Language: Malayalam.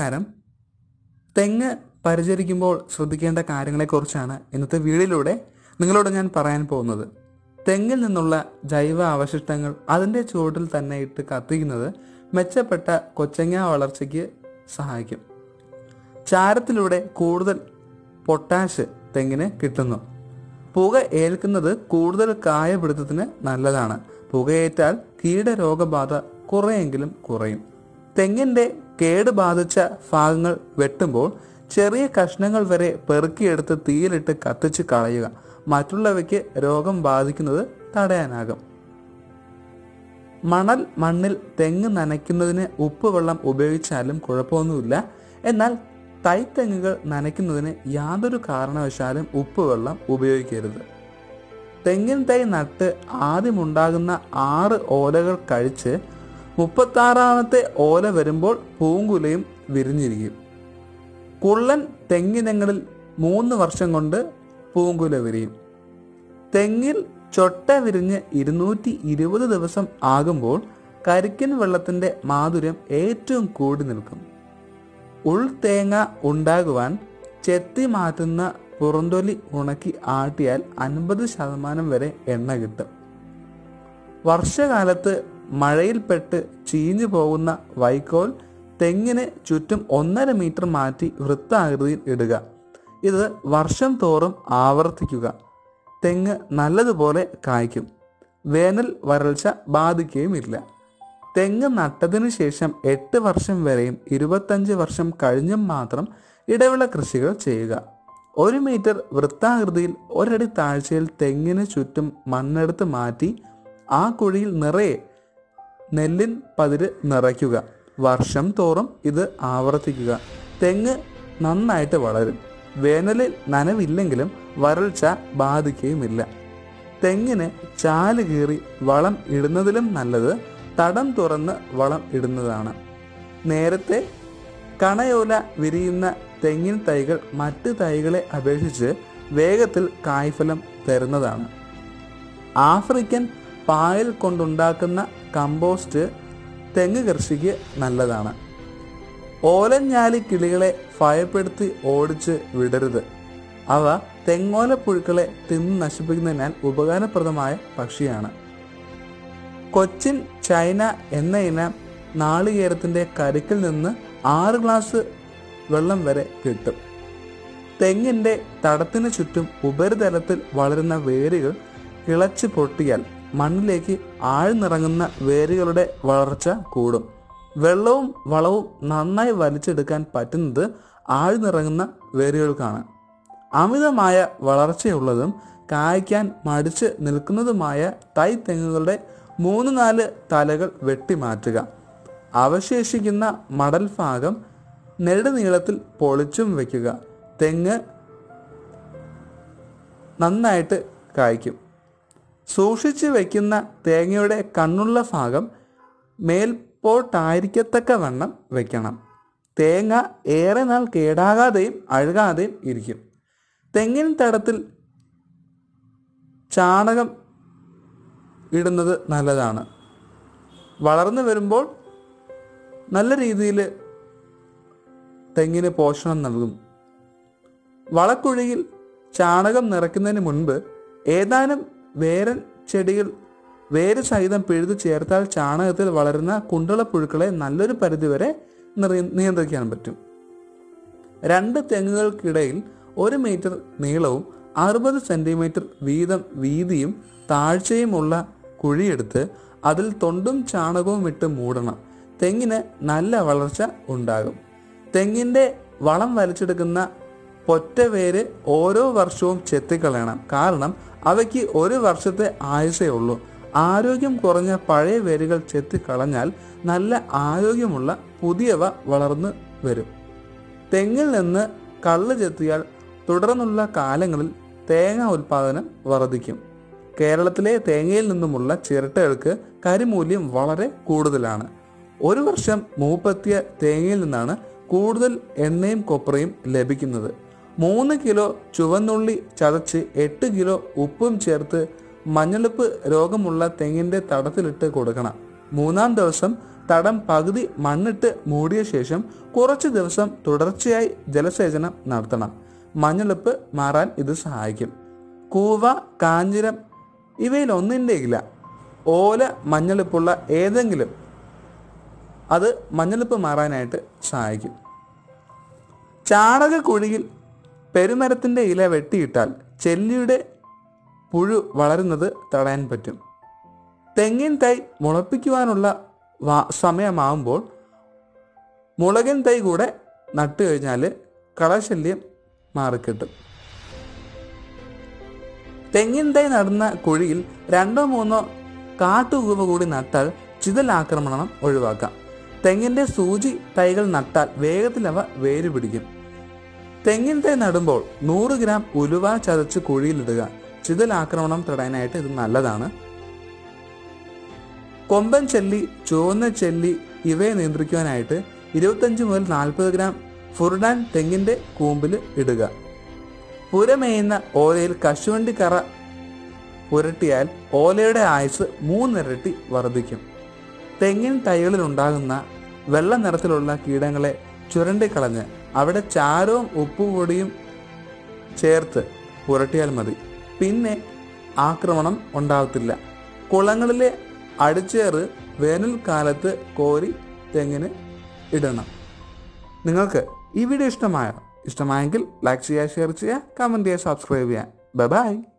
നമസ്കാരം തെങ്ങ് പരിചരിക്കുമ്പോൾ ശ്രദ്ധിക്കേണ്ട കാര്യങ്ങളെക്കുറിച്ചാണ് ഇന്നത്തെ വീഡിയോയിലൂടെ നിങ്ങളോട് ഞാൻ പറയാൻ പോകുന്നത് തെങ്ങിൽ നിന്നുള്ള ജൈവ അവശിഷ്ടങ്ങൾ അതിൻ്റെ ചുവട്ടിൽ തന്നെ ഇട്ട് കത്തിക്കുന്നത് മെച്ചപ്പെട്ട കൊച്ചങ്ങ വളർച്ചയ്ക്ക് സഹായിക്കും ചാരത്തിലൂടെ കൂടുതൽ പൊട്ടാഷ് തെങ്ങിന് കിട്ടുന്നു പുക ഏൽക്കുന്നത് കൂടുതൽ കായപിടുത്തത്തിന് നല്ലതാണ് പുകയേറ്റാൽ കീടരോഗബാധ കുറെയെങ്കിലും കുറയും തെങ്ങിൻ്റെ കേട് ബാധിച്ച ഭാഗങ്ങൾ വെട്ടുമ്പോൾ ചെറിയ കഷ്ണങ്ങൾ വരെ പെറുക്കിയെടുത്ത് തീയിലിട്ട് കത്തിച്ച് കളയുക മറ്റുള്ളവയ്ക്ക് രോഗം ബാധിക്കുന്നത് തടയാനാകും മണൽ മണ്ണിൽ തെങ്ങ് നനയ്ക്കുന്നതിന് ഉപ്പ് വെള്ളം ഉപയോഗിച്ചാലും കുഴപ്പമൊന്നുമില്ല എന്നാൽ തൈത്തെങ്ങുകൾ നനയ്ക്കുന്നതിന് യാതൊരു കാരണവശാലും ഉപ്പ് വെള്ളം ഉപയോഗിക്കരുത് തെങ്ങിൻ തൈ നട്ട് ആദ്യമുണ്ടാകുന്ന ആറ് ഓലകൾ കഴിച്ച് മുപ്പത്താറാമത്തെ ഓല വരുമ്പോൾ പൂങ്കുലയും വിരിഞ്ഞിരിക്കും കുള്ളൻ തെങ്ങിനങ്ങളിൽ മൂന്ന് വർഷം കൊണ്ട് പൂങ്കുല വിരിയും തെങ്ങിൽ ചൊട്ട വിരിഞ്ഞ് ഇരുന്നൂറ്റി ഇരുപത് ദിവസം ആകുമ്പോൾ കരിക്കൻ വെള്ളത്തിന്റെ മാധുര്യം ഏറ്റവും കൂടി നിൽക്കും ഉൾതേങ്ങ ഉണ്ടാകുവാൻ ചെത്തി മാറ്റുന്ന പുറന്തൊലി ഉണക്കി ആട്ടിയാൽ അൻപത് ശതമാനം വരെ എണ്ണ കിട്ടും വർഷകാലത്ത് മഴയിൽപ്പെട്ട് ചീഞ്ഞു പോകുന്ന വൈക്കോൽ തെങ്ങിന് ചുറ്റും ഒന്നര മീറ്റർ മാറ്റി വൃത്താകൃതിയിൽ ഇടുക ഇത് വർഷം തോറും ആവർത്തിക്കുക തെങ്ങ് നല്ലതുപോലെ കായ്ക്കും വേനൽ വരൾച്ച ബാധിക്കുകയുമില്ല തെങ്ങ് നട്ടതിനു ശേഷം എട്ട് വർഷം വരെയും ഇരുപത്തഞ്ച് വർഷം കഴിഞ്ഞും മാത്രം ഇടവിള കൃഷികൾ ചെയ്യുക ഒരു മീറ്റർ വൃത്താകൃതിയിൽ ഒരടി താഴ്ചയിൽ തെങ്ങിന് ചുറ്റും മണ്ണെടുത്ത് മാറ്റി ആ കുഴിയിൽ നിറയെ നെല്ലിൻ പതിര് നിറയ്ക്കുക വർഷം തോറും ഇത് ആവർത്തിക്കുക തെങ്ങ് നന്നായിട്ട് വളരും വേനലിൽ നനവില്ലെങ്കിലും വരൾച്ച ബാധിക്കുകയുമില്ല തെങ്ങിന് ചാല് കീറി വളം ഇടുന്നതിലും നല്ലത് തടം തുറന്ന് വളം ഇടുന്നതാണ് നേരത്തെ കണയോല വിരിയുന്ന തെങ്ങിൻ തൈകൾ മറ്റ് തൈകളെ അപേക്ഷിച്ച് വേഗത്തിൽ കായ്ഫലം തരുന്നതാണ് ആഫ്രിക്കൻ പായൽ കൊണ്ടുണ്ടാക്കുന്ന കമ്പോസ്റ്റ് തെങ്ങ് കൃഷിക്ക് നല്ലതാണ് ഓലഞ്ഞാലി കിളികളെ ഭയപ്പെടുത്തി ഓടിച്ച് വിടരുത് അവ തെങ്ങോല പുഴുക്കളെ തിന്ന് നശിപ്പിക്കുന്നതിനാൽ ഉപകാരപ്രദമായ പക്ഷിയാണ് കൊച്ചിൻ ചൈന എന്ന ഇനം നാളികേരത്തിന്റെ കരിക്കിൽ നിന്ന് ആറ് ഗ്ലാസ് വെള്ളം വരെ കിട്ടും തെങ്ങിന്റെ തടത്തിന് ചുറ്റും ഉപരിതലത്തിൽ വളരുന്ന വേരുകൾ കിളച്ച് പൊട്ടിയാൽ മണ്ണിലേക്ക് ആഴ്ന്നിറങ്ങുന്ന വേരുകളുടെ വളർച്ച കൂടും വെള്ളവും വളവും നന്നായി വലിച്ചെടുക്കാൻ പറ്റുന്നത് ആഴ്ന്നിറങ്ങുന്ന വേരുകൾക്കാണ് അമിതമായ വളർച്ചയുള്ളതും കായ്ക്കാൻ മടിച്ച് നിൽക്കുന്നതുമായ തൈ തെങ്ങുകളുടെ മൂന്ന് നാല് തലകൾ വെട്ടിമാറ്റുക അവശേഷിക്കുന്ന മടൽ ഭാഗം നെടുനീളത്തിൽ പൊളിച്ചും വയ്ക്കുക തെങ്ങ് നന്നായിട്ട് കായ്ക്കും സൂക്ഷിച്ചു വയ്ക്കുന്ന തേങ്ങയുടെ കണ്ണുള്ള ഭാഗം മേൽപോട്ടായിരിക്കത്തക്ക വണ്ണം വയ്ക്കണം തേങ്ങ ഏറെ നാൾ കേടാകാതെയും അഴുകാതെയും ഇരിക്കും തെങ്ങിൻ തടത്തിൽ ചാണകം ഇടുന്നത് നല്ലതാണ് വളർന്നു വരുമ്പോൾ നല്ല രീതിയിൽ തെങ്ങിന് പോഷണം നൽകും വളക്കുഴിയിൽ ചാണകം നിറയ്ക്കുന്നതിന് മുൻപ് ഏതാനും വേരൻ ചെടികൾ വേര് സഹിതം പിഴുതു ചേർത്താൽ ചാണകത്തിൽ വളരുന്ന കുണ്ടളപ്പുഴുക്കളെ നല്ലൊരു പരിധിവരെ നിറി- നിയന്ത്രിക്കാൻ പറ്റും രണ്ട് തെങ്ങുകൾക്കിടയിൽ ഒരു മീറ്റർ നീളവും അറുപത് സെന്റിമീറ്റർ വീതം വീതിയും താഴ്ചയുമുള്ള കുഴിയെടുത്ത് അതിൽ തൊണ്ടും ചാണകവും ഇട്ട് മൂടണം തെങ്ങിന് നല്ല വളർച്ച ഉണ്ടാകും തെങ്ങിന്റെ വളം വലിച്ചെടുക്കുന്ന പൊറ്റവേര് ഓരോ വർഷവും ചെത്തിക്കളയണം കാരണം അവയ്ക്ക് ഒരു വർഷത്തെ ആയുസേ ഉള്ളൂ ആരോഗ്യം കുറഞ്ഞ പഴയ വേരുകൾ ചെത്തിക്കളഞ്ഞാൽ നല്ല ആരോഗ്യമുള്ള പുതിയവ വളർന്നു വരും തെങ്ങിൽ നിന്ന് കള്ള് ചെത്തിയാൽ തുടർന്നുള്ള കാലങ്ങളിൽ തേങ്ങ ഉൽപാദനം വർദ്ധിക്കും കേരളത്തിലെ തേങ്ങയിൽ നിന്നുമുള്ള ചിരട്ടകൾക്ക് കരിമൂല്യം വളരെ കൂടുതലാണ് ഒരു വർഷം മൂപ്പത്തിയ തേങ്ങയിൽ നിന്നാണ് കൂടുതൽ എണ്ണയും കൊപ്രയും ലഭിക്കുന്നത് മൂന്ന് കിലോ ചുവന്നുള്ളി ചതച്ച് എട്ട് കിലോ ഉപ്പും ചേർത്ത് മഞ്ഞളുപ്പ് രോഗമുള്ള തെങ്ങിന്റെ തടത്തിലിട്ട് കൊടുക്കണം മൂന്നാം ദിവസം തടം പകുതി മണ്ണിട്ട് മൂടിയ ശേഷം കുറച്ച് ദിവസം തുടർച്ചയായി ജലസേചനം നടത്തണം മഞ്ഞളിപ്പ് മാറാൻ ഇത് സഹായിക്കും കൂവ കാഞ്ഞിരം ഇവയിൽ ഒന്നിൻ്റെ ഇല ഓല മഞ്ഞളിപ്പുള്ള ഏതെങ്കിലും അത് മഞ്ഞളിപ്പ് മാറാനായിട്ട് സഹായിക്കും ചാണകക്കുഴിയിൽ പെരുമരത്തിൻ്റെ ഇല വെട്ടിയിട്ടാൽ ചെല്ലിയുടെ പുഴു വളരുന്നത് തടയാൻ പറ്റും തെങ്ങിൻ തൈ മുളപ്പിക്കുവാനുള്ള വാ- സമയമാകുമ്പോൾ മുളകിൻ തൈ കൂടെ നട്ടു കഴിഞ്ഞാൽ കളശല്യം മാറിക്കിട്ടും തെങ്ങിൻ തൈ നടുന്ന കുഴിയിൽ രണ്ടോ മൂന്നോ കാട്ടുകൂവ കൂടി നട്ടാൽ ചിതലാക്രമണം ഒഴിവാക്കാം തെങ്ങിന്റെ സൂചി തൈകൾ നട്ടാൽ വേഗത്തിൽ അവ വേര് പിടിക്കും തെങ്ങിൻ തൈ നടുമ്പോൾ നൂറ് ഗ്രാം ഉലുവ ചതച്ച് കുഴിയിലിടുക ചിതലാക്രമണം തടയാനായിട്ട് ഇത് നല്ലതാണ് കൊമ്പൻ ചെല്ലി ചുവന്ന ചെല്ലി ഇവയെ നിയന്ത്രിക്കുവാനായിട്ട് ഇരുപത്തഞ്ച് മുതൽ നാൽപ്പത് ഗ്രാം ഫുർഡാൻ തെങ്ങിന്റെ കൂമ്പിൽ ഇടുക പുരമേയുന്ന ഓലയിൽ കശുവണ്ടി കറ പുരട്ടിയാൽ ഓലയുടെ ആയുസ് മൂന്നിരട്ടി വർദ്ധിക്കും തെങ്ങിൻ തൈകളിൽ ഉണ്ടാകുന്ന വെള്ള നിറത്തിലുള്ള കീടങ്ങളെ ചുരണ്ടിക്കളഞ്ഞ് അവിടെ ചാരവും ഉപ്പുപൊടിയും ചേർത്ത് പുരട്ടിയാൽ മതി പിന്നെ ആക്രമണം ഉണ്ടാകത്തില്ല കുളങ്ങളിലെ അടിച്ചേറ് വേനൽക്കാലത്ത് കോരി തെങ്ങിന് ഇടണം നിങ്ങൾക്ക് ഈ വീഡിയോ ഇഷ്ടമായോ ഇഷ്ടമായെങ്കിൽ ലൈക്ക് ചെയ്യുക ഷെയർ ചെയ്യുക കമൻറ്റ് ചെയ്യുക സബ്സ്ക്രൈബ് ചെയ്യുക ബൈ ബൈ